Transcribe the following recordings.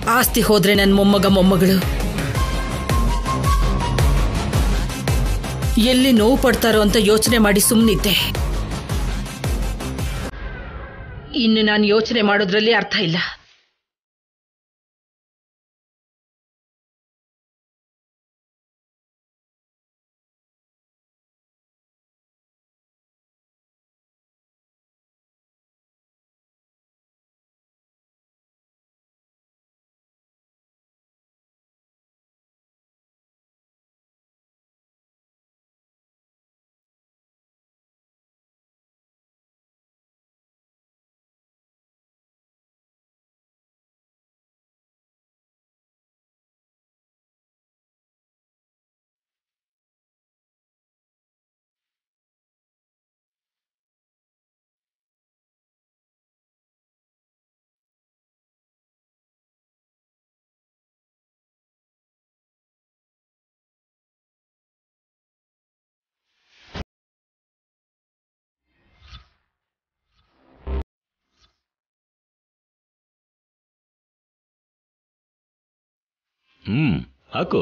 ಆಸ್ತಿ ಹೋದ್ರೆ ನನ್ನ ಮೊಮ್ಮಗ ಮೊಮ್ಮಗಳು ಎಲ್ಲಿ ನೋವು ಪಡ್ತಾರೋ ಅಂತ ಯೋಚನೆ ಮಾಡಿ ಸುಮ್ಮನಿದ್ದೆ ಇನ್ನು ನಾನು ಯೋಚನೆ ಮಾಡೋದ್ರಲ್ಲಿ ಅರ್ಥ ಇಲ್ಲ ಹ್ಮ್ ಹಾಕು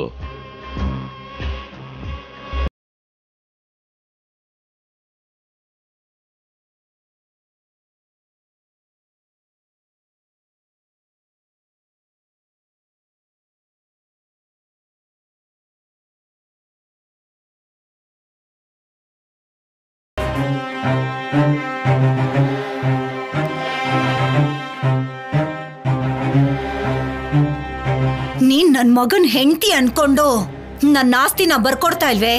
ನೀನ್ ನನ್ ಮಗನ್ ಹೆಂಡತಿ ಅನ್ಕೊಂಡು ನನ್ನ ಆಸ್ತಿನ ಬರ್ಕೊಡ್ತಾ ಇಲ್ವೇ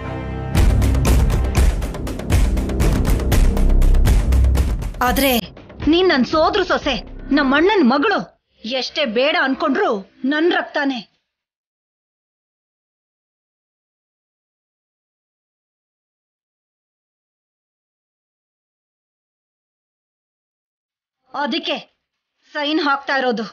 ಆದ್ರೆ ನೀನ್ ನನ್ ಸೋದ್ರು ಸೊಸೆ ನಮ್ಮ ಅಣ್ಣನ್ ಮಗಳು ಎಷ್ಟೇ ಬೇಡ ಅನ್ಕೊಂಡ್ರು ನನ್ ರಕ್ತಾನೆ ಅದಕ್ಕೆ ಸೈನ್ ಹಾಕ್ತಾ ಇರೋದು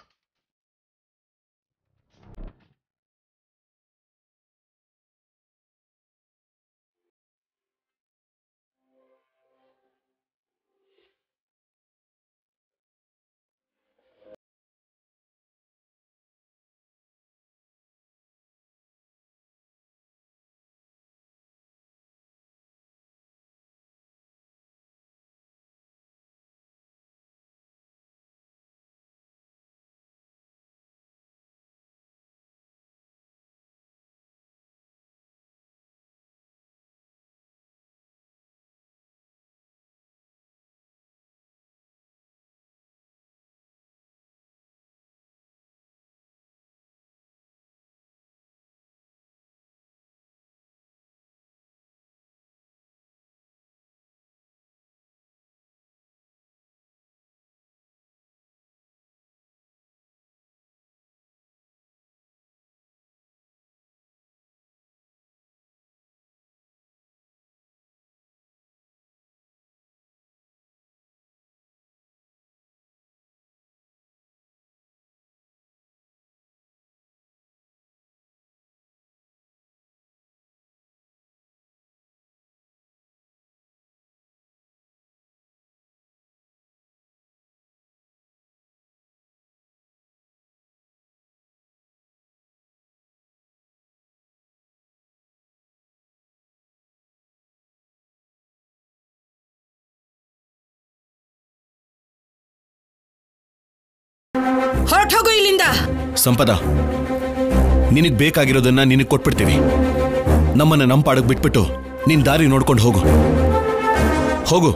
ಹೊರಟೋಗು ಇಲ್ಲಿಂದ ಸಂಪದ ನಿನಗ್ ಬೇಕಾಗಿರೋದನ್ನ ನಿನಗ್ ಕೊಟ್ಬಿಡ್ತೀವಿ ನಮ್ಮನ್ನ ನಮ್ಮ ಪಾಡಕ್ ಬಿಟ್ಬಿಟ್ಟು ನಿನ್ ದಾರಿ ನೋಡ್ಕೊಂಡು ಹೋಗು ಹೋಗು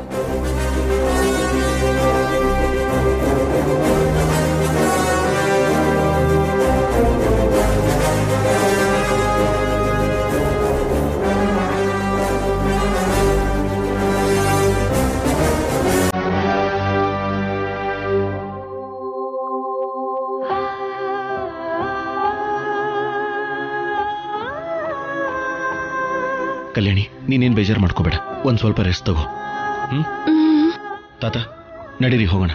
ಕಲ್ಯಾಣಿ ನೀನೇನ್ ಬೇಜಾರು ಮಾಡ್ಕೋಬೇಡ ಒಂದ್ ಸ್ವಲ್ಪ ರೆಸ್ಟ್ ತಗೋ ಹ್ಮ್ ತಾತ ನಡೀರಿ ಹೋಗೋಣ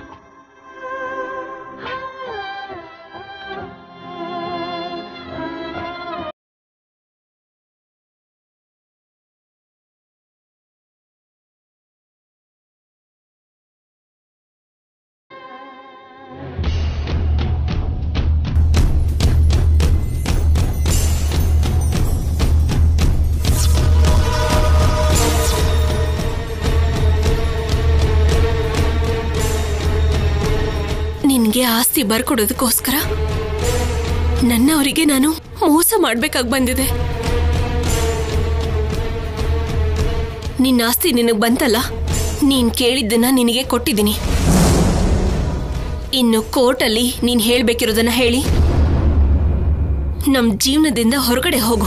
ನಿನ್ಗೆ ಆಸ್ತಿ ಬರ್ಕೊಡೋದಕ್ಕೋಸ್ಕರ ನನ್ನವರಿಗೆ ನಾನು ಮೋಸ ಮಾಡ್ಬೇಕಾಗಿ ಬಂದಿದೆ ನಿನ್ನ ಆಸ್ತಿ ನಿನಗ್ ಬಂತಲ್ಲ ನೀನ್ ಕೇಳಿದ್ದನ್ನ ನಿನಗೆ ಕೊಟ್ಟಿದ್ದೀನಿ ಇನ್ನು ಕೋರ್ಟಲ್ಲಿ ನೀನ್ ಹೇಳ್ಬೇಕಿರೋದನ್ನ ಹೇಳಿ ನಮ್ ಜೀವನದಿಂದ ಹೊರಗಡೆ ಹೋಗು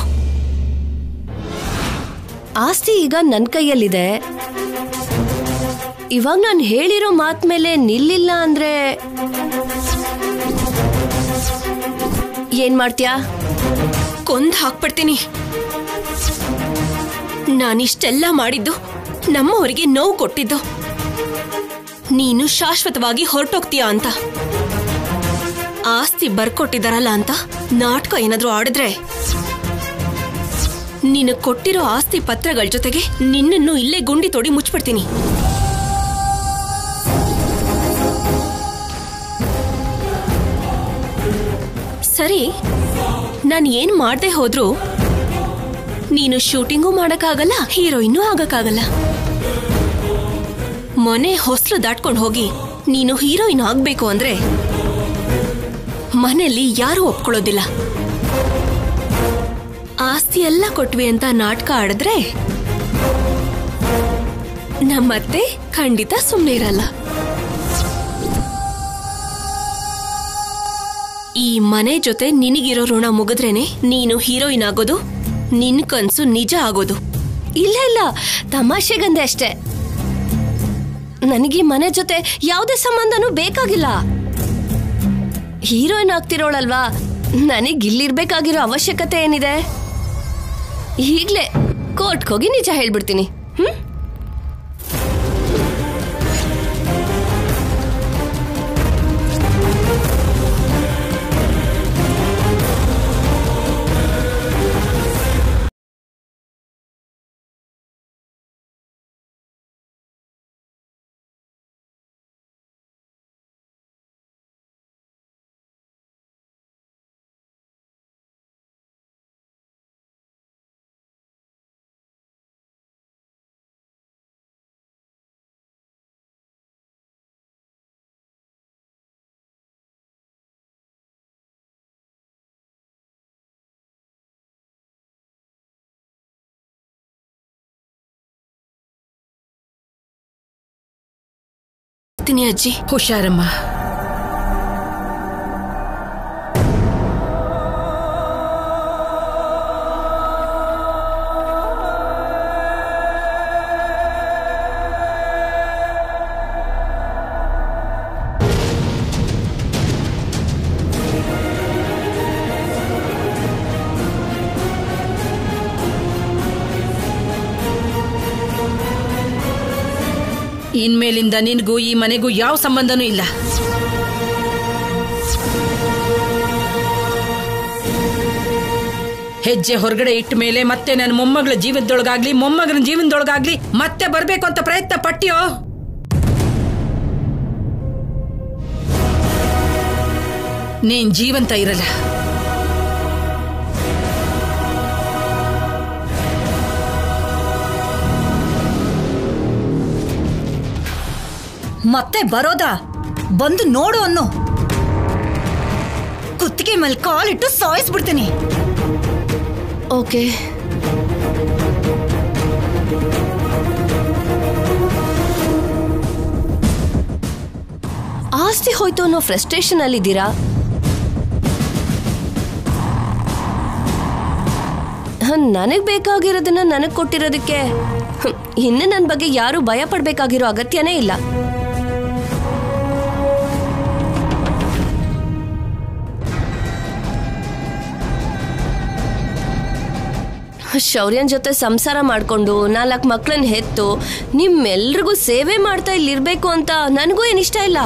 ಆಸ್ತಿ ಈಗ ನನ್ನ ಕೈಯಲ್ಲಿದೆ ಇವಾಗ ನಾನು ಹೇಳಿರೋ ಮಾತ್ ಮೇಲೆ ನಿಲ್ಲಿಲ್ಲ ಅಂದ್ರೆ ಏನ್ ಮಾಡ್ತೀಯಾ ಕೊಂದ್ ಹಾಕ್ಬಿಡ್ತೀನಿ ನಾನಿಷ್ಟೆಲ್ಲ ಮಾಡಿದ್ದು ನಮ್ಮವರಿಗೆ ನೋವು ಕೊಟ್ಟಿದ್ದು ನೀನು ಶಾಶ್ವತವಾಗಿ ಹೊರಟೋಗ್ತೀಯಾ ಅಂತ ಆಸ್ತಿ ಬರ್ಕೊಟ್ಟಿದಾರಲ್ಲ ಅಂತ ನಾಟಕ ಏನಾದ್ರೂ ಆಡಿದ್ರೆ ನೀನು ಕೊಟ್ಟಿರೋ ಆಸ್ತಿ ಪತ್ರಗಳ ಜೊತೆಗೆ ನಿನ್ನನ್ನು ಇಲ್ಲೇ ಗುಂಡಿ ತೋಡಿ ಮುಚ್ಬಿಡ್ತೀನಿ ಸರಿ ನಾನು ಏನ್ ಮಾಡ್ದೆ ಹೋದ್ರು ನೀನು ಶೂಟಿಂಗೂ ಮಾಡಕ್ಕಾಗಲ್ಲ ಹೀರೋಯಿನ್ನೂ ಆಗಕ್ಕಾಗಲ್ಲ ಮೊನೆ ಹೊಸ್ಲು ದಾಟ್ಕೊಂಡು ಹೋಗಿ ನೀನು ಹೀರೋಯಿನ್ ಆಗ್ಬೇಕು ಅಂದ್ರೆ ಮನೆಯಲ್ಲಿ ಯಾರೂ ಒಪ್ಕೊಳ್ಳೋದಿಲ್ಲ ಆಸ್ತಿ ಎಲ್ಲ ಕೊಟ್ವಿ ಅಂತ ನಾಟಕ ಆಡಿದ್ರೆ ನಮ್ಮತ್ತೆ ಖಂಡಿತ ಸುಮ್ಮನೆ ಇರಲ್ಲ ಈ ಮನೆ ಜೊತೆ ನಿನಗಿರೋ ಋಣ ಮುಗಿದ್ರೇನೆ ನೀನು ಹೀರೋಯಿನ್ ಆಗೋದು ನಿನ್ ಕನ್ಸು ನಿಜ ಆಗೋದು ಇಲ್ಲ ಇಲ್ಲ ತಮಾಷೆಗಂದೆ ಅಷ್ಟೇ ನನಗೆ ಈ ಮನೆ ಜೊತೆ ಯಾವುದೇ ಸಂಬಂಧನೂ ಬೇಕಾಗಿಲ್ಲ ಹೀರೋಯಿನ್ ಆಗ್ತಿರೋಳಲ್ವಾ ನನಗೆ ಇಲ್ಲಿರ್ಬೇಕಾಗಿರೋ ಅವಶ್ಯಕತೆ ಏನಿದೆ ಈಗ್ಲೇ ಕೋರ್ಟ್ಗೆ ಹೋಗಿ ನಿಜ ಹೇಳ್ಬಿಡ್ತೀನಿ ಹ್ಮ್ ತಿನಿ ಅಜ್ಜಿ ಹುಷಾರಮ್ಮ ಇನ್ಮೇಲಿಂದ ನಿನಗೂ ಈ ಮನೆಗೂ ಯಾವ ಸಂಬಂಧನೂ ಇಲ್ಲ ಹೆಜ್ಜೆ ಹೊರಗಡೆ ಇಟ್ಟ ಮೇಲೆ ಮತ್ತೆ ನನ್ನ ಮೊಮ್ಮಗಳ ಜೀವನದೊಳಗಾಗ್ಲಿ ಮೊಮ್ಮಗನ ಜೀವನದೊಳಗಾಗ್ಲಿ ಮತ್ತೆ ಬರ್ಬೇಕು ಅಂತ ಪ್ರಯತ್ನ ಪಟ್ಟಿಯೋ ನೀನ್ ಜೀವಂತ ಇರಲ್ಲ ಮತ್ತೆ ಬರೋದಾ ಬಂದು ನೋಡು ಅನ್ನೋ ಕುತ್ತಿಗೆ ಮೇಲೆ ಕಾಲಿಟ್ಟು ಸಾಯಿಸ್ಬಿಡ್ತೀನಿ ಓಕೆ ಆಸ್ತಿ ಹೋಯ್ತು ಅನ್ನೋ ಫ್ರಸ್ಟ್ರೇಷನ್ ಅಲ್ಲಿದ್ದೀರಾ ನನಗ್ ಬೇಕಾಗಿರೋದನ್ನ ನನಗ್ ಕೊಟ್ಟಿರೋದಕ್ಕೆ ಹ್ಮ್, ಇನ್ನು ನನ್ನ ಬಗ್ಗೆ ಯಾರು ಭಯ ಪಡ್ಬೇಕಾಗಿರೋ ಅಗತ್ಯನೇ ಇಲ್ಲ ಶೌರ್ಯನ್ ಜೊತೆ ಸಂಸಾರ ಮಾಡ್ಕೊಂಡು ನಾಲ್ಕು ಮಕ್ಳನ್ನ ಹೆತ್ತು ನಿಮ್ಮೆಲ್ರಿಗೂ ಸೇವೆ ಮಾಡ್ತಾ ಇಲ್ಲಿರ್ಬೇಕು ಅಂತ ನನಗೂ ಏನ್ ಇಷ್ಟ ಇಲ್ಲ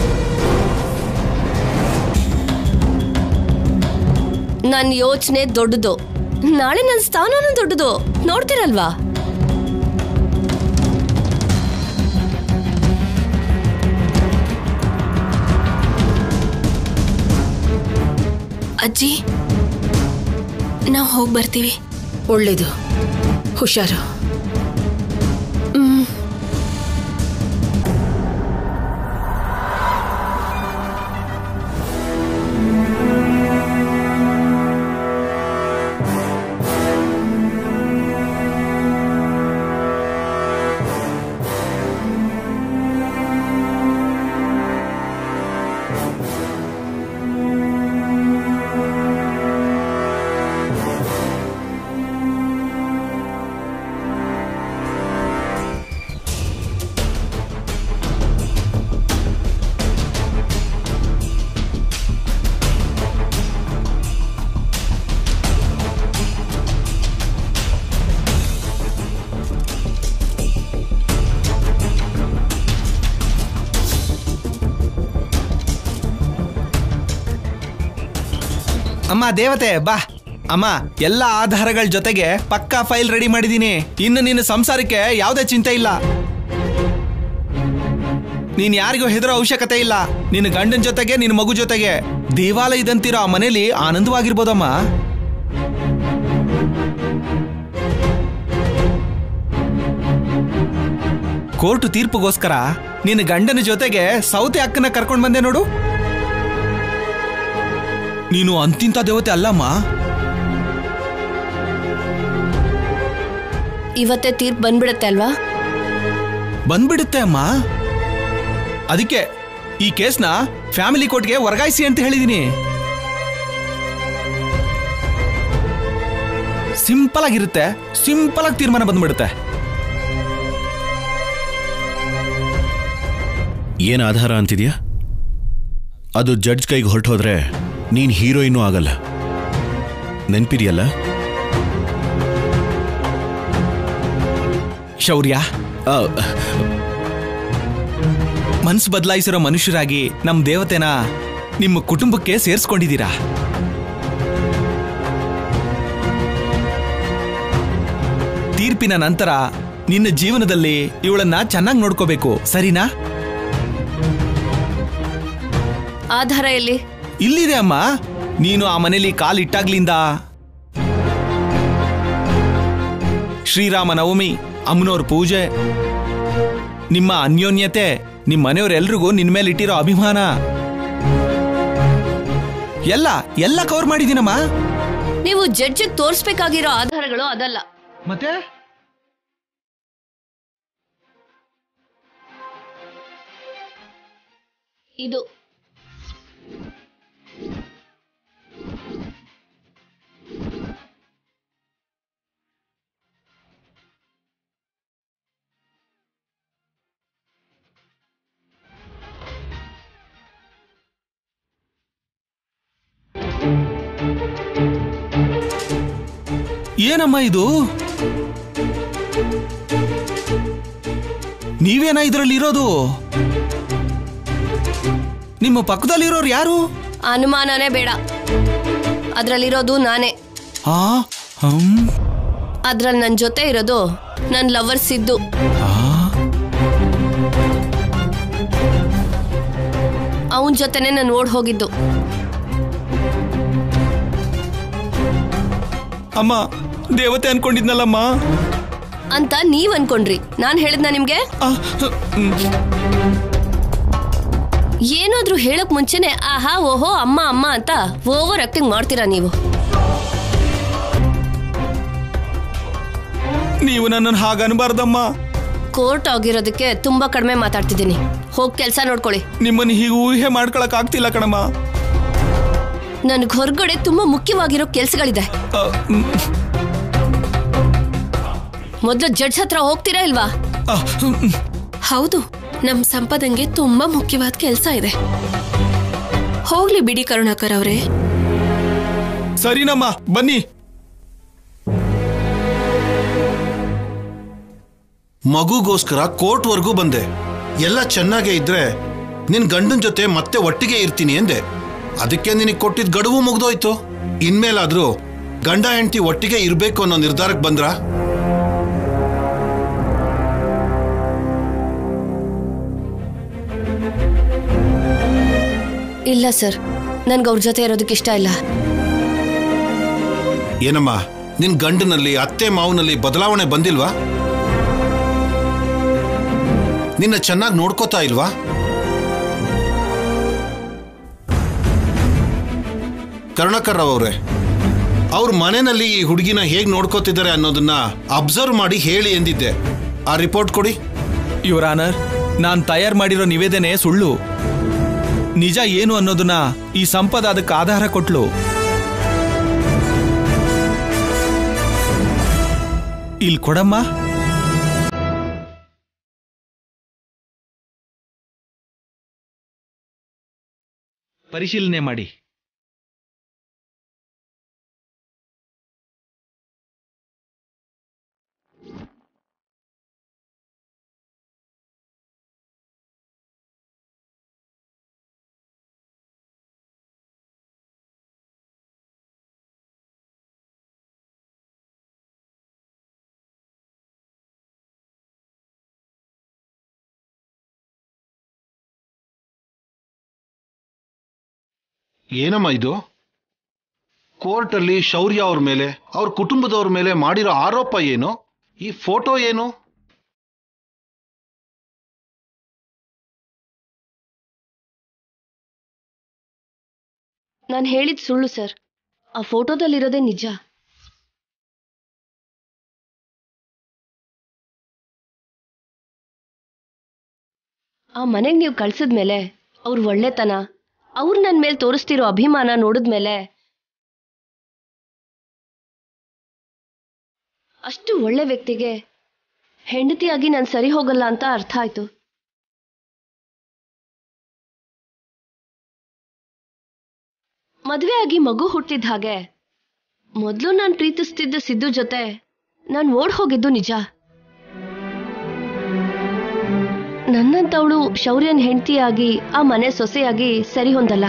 ನನ್ನ ಯೋಚನೆ ದೊಡ್ಡದು ನಾಳೆ ನನ್ನ ಸ್ಥಾನನೂ ದೊಡ್ಡದು ನೋಡ್ತಿರಲ್ವಾ ಅಜ್ಜಿ ನಾವು ಹೋಗಿ ಬರ್ತೀವಿ ಒಳ್ಳೇದು ಹುಷಾರು ಅಮ್ಮ ದೇವತೆ ಬಾ ಅಮ್ಮ ಎಲ್ಲ ಆಧಾರಗಳ ಜೊತೆಗೆ ಪಕ್ಕಾ ಫೈಲ್ ರೆಡಿ ಮಾಡಿದೀನಿ ಇನ್ನು ನಿನ್ನ ಸಂಸಾರಕ್ಕೆ ಯಾವುದೇ ಚಿಂತೆ ಇಲ್ಲ ನೀನ್ ಯಾರಿಗೂ ಹೆದರೋ ಅವಶ್ಯಕತೆ ಇಲ್ಲ ನಿನ್ನ ಗಂಡನ ಜೊತೆಗೆ ನಿನ್ನ ಮಗು ಜೊತೆಗೆ ದೇವಾಲಯದಂತಿರೋ ಆ ಮನೇಲಿ ಆನಂದವಾಗಿರ್ಬೋದಮ್ಮ ಕೋರ್ಟ್ ತೀರ್ಪಿಗೋಸ್ಕರ ನಿನ್ನ ಗಂಡನ ಜೊತೆಗೆ ಸೌತೆ ಅಕ್ಕನ ಕರ್ಕೊಂಡ್ ಬಂದೆ ನೋಡು ನೀನು ಅಂತಿಂತ ದೇವತೆ ಅಲ್ಲಮ್ಮ ಇವತ್ತೇ ತೀರ್ಪು ಬಂದ್ಬಿಡತ್ತೆ ಅಲ್ವಾ ಬಂದ್ಬಿಡುತ್ತೆ ಅಮ್ಮ ಅದಕ್ಕೆ ಈ ಕೇಸ್ನ ಫ್ಯಾಮಿಲಿ ಕೋರ್ಟ್ಗೆ ವರ್ಗಾಯಿಸಿ ಅಂತ ಹೇಳಿದೀನಿ ಸಿಂಪಲ್ ಆಗಿರುತ್ತೆ ಸಿಂಪಲ್ ಆಗಿ ತೀರ್ಮಾನ ಬಂದ್ಬಿಡುತ್ತೆ ಏನ್ ಆಧಾರ ಅಂತಿದ್ಯಾ ಅದು ಜಡ್ಜ್ ಕೈಗೆ ಹೊರಟೋದ್ರೆ ನೀನ್ ಹೀರೋಯಿನೂ ಆಗಲ್ಲ ನೆನ್ಪಿದೆಯಲ್ಲ ಶೌರ್ಯ ಆ, ಮನ್ಸು ಬದಲಾಯಿಸಿರೋ ಮನುಷ್ಯರಾಗಿ ನಮ್ ದೇವತೆನ ನಿಮ್ಮ ಕುಟುಂಬಕ್ಕೆ ಸೇರಿಸ್ಕೊಂಡಿದ್ದೀರಾ ತೀರ್ಪಿನ ನಂತರ ನಿನ್ನ ಜೀವನದಲ್ಲಿ ಇವಳನ್ನ ಚೆನ್ನಾಗಿ ನೋಡ್ಕೋಬೇಕು ಸರಿನಾ ಆಧಾರ ಎಲ್ಲಿ ಇಲ್ಲಿದೆ ಅಮ್ಮ ನೀನು ಆ ಮನೇಲಿ ಕಾಲಿಟ್ಟಾಗ್ಲಿಂದ ಶ್ರೀರಾಮ ನವಮಿ ಅಮ್ಮನವ್ರ ಪೂಜೆ ನಿಮ್ಮ ಅನ್ಯೋನ್ಯತೆ ನಿಮ್ಮ ಮನೆಯವರೆಲ್ರಿಗೂ ನಿನ್ ಮೇಲೆ ಇಟ್ಟಿರೋ ಅಭಿಮಾನ ಎಲ್ಲ ಎಲ್ಲ ಕವರ್ ಮಾಡಿದ್ದೀನಮ್ಮ ನೀವು ಜಡ್ಜಿಗೆ ತೋರಿಸ್ಬೇಕಾಗಿರೋ ಆಧಾರಗಳು ಅದಲ್ಲ ಮತ್ತೆ ಇದು ಏನಮ್ಮ ಇದು ನೀವೇನ ಇದರಲ್ಲಿ ಇರೋದು ನಿಮ್ಮ ಪಕ್ಕದಲ್ಲಿರೋರು ಯಾರು ಅನುಮಾನನೇ ಬೇಡ ಅದ್ರಲ್ಲಿರೋದು ನಾನೇ ಆ ಹಮ್ ಅದ್ರಲ್ಲಿ ನನ್ನ ಜೊತೆ ಇರೋದು ನನ್ನ ಲವರ್ ಸಿದ್ದು ಅವನ ಜೊತೆನೆ ನಾನು ಓಡ್ ಹೋಗಿದ್ದು ಅಮ್ಮ ದೇವತೆ ಅನ್ಕೊಂಡಿದ್ನಲ್ಲಮ್ಮ ಅಂತ ನೀವ್ ಅನ್ಕೊಂಡ್ರಿ ನಾನ್ ಹೇಳಿದ್ನ ನಿಮ್ಗೆ ಆ, ಹ್ಮ್. ಏನಾದ್ರೂ ಹೇಳಕ್ ಮುಂಚೆನೆ ಆಹಾ ಓಹೋ ಅಮ್ಮ ಅಮ್ಮ ಅಂತ ಓವರ್ ಆಕ್ಟಿಂಗ್ ಮಾಡ್ತೀರಾ ನೀವು ನೀವು ನನ್ನನ್ನು ಹಾಗೆ ಅನ್ಬಾರ್ದಮ್ಮ ಕೋರ್ಟ್ ಆಗಿರೋದಕ್ಕೆ ತುಂಬಾ ಕಡಿಮೆ ಮಾತಾಡ್ತಿದ್ದೀನಿ ಹೋಗ್ ಕೆಲ್ಸ ನೋಡ್ಕೊಳ್ಳಿ ನಿಮ್ಮನ್ನು ಹೀಗೆ ಊಹೆ ಮಾಡ್ಕೊಳಕ್ ಆಗ್ತಿಲ್ಲ ಕಣಮ್ಮ ನನ್ಗೆ ಹೊರಗಡೆ ತುಂಬಾ ಮುಖ್ಯವಾಗಿರೋ ಕೆಲ್ಸಗಳಿದೆ ಆ, ಹ್ಮ್. ಮೊದ್ಲು ಜಡ್ಜ್ ಹತ್ರ ಹೋಗ್ತೀರಾ ಇಲ್ವಾ ಆ, ಹ್ಮ್. ಹೌದು ನಮ್ ಸಂಪದಂಗೆ ತುಂಬಾ ಮುಖ್ಯವಾದ ಕೆಲಸ ಇದೆ ಹೋಗ್ಲಿ ಬಿಡಿ ಕರುಣಾಕರ್ ಅವರೇ ಸರಿನಮ್ಮ ಬನ್ನಿ ಮಗುಗೋಸ್ಕರ ಕೋರ್ಟ್ವರೆಗೂ ಬಂದೆ ಎಲ್ಲ ಚೆನ್ನಾಗೇ ಇದ್ರೆ ನಿನ್ ಗಂಡನ ಜೊತೆ ಮತ್ತೆ ಒಟ್ಟಿಗೆ ಇರ್ತೀನಿ ಎಂದೆ ಅದಕ್ಕೆ ನಿನಗೆ ಕೊಟ್ಟಿದ್ದ ಗಡುವು ಮುಗ್ದೋಯ್ತು ಇನ್ಮೇಲಾದ್ರೂ ಗಂಡ ಹೆಂಡತಿ ಒಟ್ಟಿಗೆ ಇರ್ಬೇಕು ಅನ್ನೋ ನಿರ್ಧಾರಕ್ಕೆ ಬಂದ್ರಾ ಇಲ್ಲ ಸರ್ ನನ್ಗೆ ಅವ್ರ ಜೊತೆ ಇರೋದಕ್ಕೆ ಇಷ್ಟ ಇಲ್ಲ ಏನಮ್ಮ ನಿನ್ ಗಂಡನಲ್ಲಿ ಅತ್ತೆ ಮಾವನಲ್ಲಿ ಬದಲಾವಣೆ ಬಂದಿಲ್ವಾ ನಿನ್ನ ಚೆನ್ನಾಗಿ ನೋಡ್ಕೋತಾ ಇಲ್ವಾ ಕರುಣಾಕರ್ ರಾವ್ ಅವ್ರೆ ಅವ್ರ ಮನೆಯಲ್ಲಿ ಈ ಹುಡುಗಿನ ಹೇಗೆ ನೋಡ್ಕೋತಿದ್ದಾರೆ ಅನ್ನೋದನ್ನ ಅಬ್ಸರ್ವ್ ಮಾಡಿ ಹೇಳಿ ಎಂದಿದ್ದೆ ಆ ರಿಪೋರ್ಟ್ ಕೊಡಿ ಯುವರ್ ಆನರ್ ನಾನ್ ತಯಾರು ಮಾಡಿರೋ ನಿವೇದನೆ ಸುಳ್ಳು ನಿಜ ಏನು ಅನ್ನೋದನ್ನ ಈ ಸಂಪದ ಅದಕ್ಕೆ ಆಧಾರ ಕೊಟ್ಲು ಇಲ್ಲಿ ಕೊಡಮ್ಮ ಪರಿಶೀಲನೆ ಮಾಡಿ ಏನಮ್ಮ ಇದು ಕೋರ್ಟಲ್ಲಿ ಶೌರ್ಯ ಅವ್ರ ಮೇಲೆ ಅವ್ರ ಕುಟುಂಬದವ್ರ ಮೇಲೆ ಮಾಡಿರೋ ಆರೋಪ ಏನು ಈ ಫೋಟೋ ಏನು ನಾನು ಹೇಳಿದ ಸುಳ್ಳು ಸರ್ ಆ ಫೋಟೋದಲ್ಲಿರೋದೇ ನಿಜ ಆ ಮನೆಗೆ ನೀವು ಕಳ್ಸಿದ್ಮೇಲೆ ಅವ್ರ ಒಳ್ಳೆತನ ಅವ್ರು ನನ್ನ ಮೇಲೆ ತೋರಿಸ್ತಿರೋ ಅಭಿಮಾನ ನೋಡಿದ್ಮೇಲೆ ಅಷ್ಟು ಒಳ್ಳೆ ವ್ಯಕ್ತಿಗೆ ಹೆಂಡತಿಯಾಗಿ ನಾನು ಸರಿ ಹೋಗಲ್ಲ ಅಂತ ಅರ್ಥ ಆಯ್ತು ಮದುವೆ ಆಗಿ ಮಗು ಹುಟ್ಟಿದ ಹಾಗೆ ಮೊದಲು ನಾನು ಪ್ರೀತಿಸ್ತಿದ್ದ ಸಿದ್ದು ಜೊತೆ ನಾನು ಓಡ್ ಹೋಗಿದ್ದು ನಿಜ ನನ್ನಂತವಳು ಶೌರ್ಯನ್ ಹೆಂಡತಿಯಾಗಿ ಆ ಮನೆ ಸೊಸೆಯಾಗಿ ಸರಿ ಹೊಂದಲ್ಲ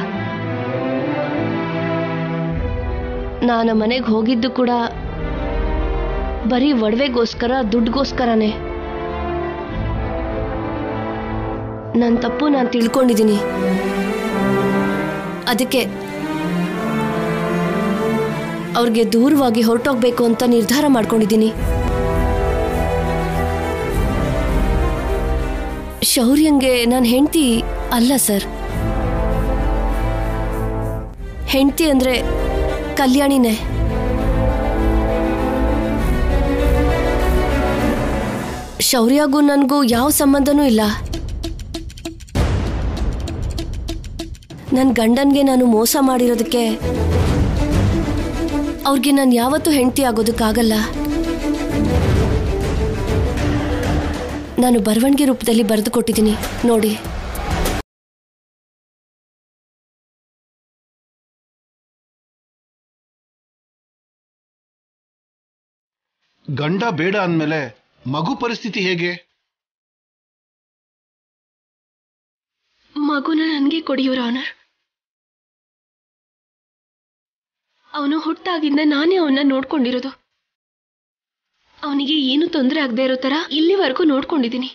ನಾನು ಮನೆಗೆ ಹೋಗಿದ್ದು ಕೂಡ ಬರೀ ಒಡವೆಗೋಸ್ಕರ ದುಡ್ಡುಗೋಸ್ಕರನೇ ನನ್ನ ತಪ್ಪು ನಾನು ತಿಳ್ಕೊಂಡಿದ್ದೀನಿ ಅದಕ್ಕೆ ಅವ್ರಿಗೆ ದೂರವಾಗಿ ಹೊರಟೋಗ್ಬೇಕು ಅಂತ ನಿರ್ಧಾರ ಮಾಡ್ಕೊಂಡಿದ್ದೀನಿ ಶೌರ್ಯಂಗೆ ನನ್ನ ಹೆಂಡತಿ ಅಲ್ಲ ಸರ್ ಹೆಂಡತಿ ಅಂದ್ರೆ ಕಲ್ಯಾಣಿನೇ ಶೌರ್ಯಗೂ ನನಗೂ ಯಾವ ಸಂಬಂಧನೂ ಇಲ್ಲ ನನ್ನ ಗಂಡನ್ಗೆ ನಾನು ಮೋಸ ಮಾಡಿರೋದಕ್ಕೆ ಅವ್ರಿಗೆ ನಾನು ಯಾವತ್ತೂ ಹೆಂಡತಿ ಆಗೋದಕ್ಕಾಗಲ್ಲ ನಾನು ಬರವಣಿಗೆ ರೂಪದಲ್ಲಿ ಬರೆದು ಕೊಟ್ಟಿದ್ದೀನಿ ನೋಡಿ ಗಂಡ ಬೇಡ ಅಂದ್ಮೇಲೆ ಮಗು ಪರಿಸ್ಥಿತಿ ಹೇಗೆ ಮಗುನ ನನಗೆ ಕೊಡಿ ಯುವರ್ ಆನರ್ ಅವನು ಹುಟ್ಟಾಗಿಂದ ನಾನೇ ಅವನ್ನ ನೋಡ್ಕೊಂಡಿರೋದು ಅವನಿಗೆ ಏನು ತೊಂದರೆ ಆಗದೆ ಇರೋ ತರ ಇಲ್ಲಿವರೆಗೂ ನೋಡ್ಕೊಂಡಿದ್ದೀನಿ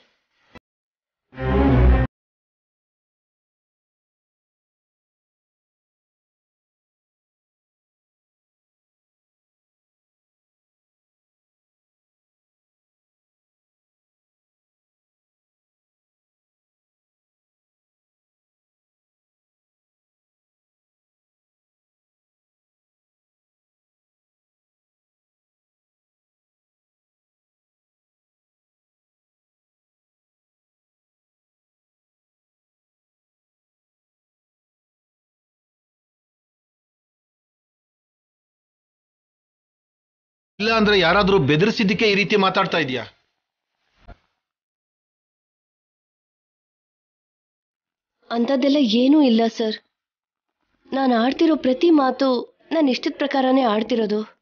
ಇಲ್ಲ ಅಂದ್ರೆ ಯಾರಾದ್ರೂ ಬೆದರಿಸಿದ್ದಕ್ಕೆ ಈ ರೀತಿ ಮಾತಾಡ್ತಾ ಇದೀಯಾ ಅಂಥದ್ದೆಲ್ಲ ಏನೂ ಇಲ್ಲ ಸರ್ ನಾನು ಆಡ್ತಿರೋ ಪ್ರತಿ ಮಾತು ನಾನು ಇಷ್ಟದ ಪ್ರಕಾರನೇ ಆಡ್ತಿರೋದು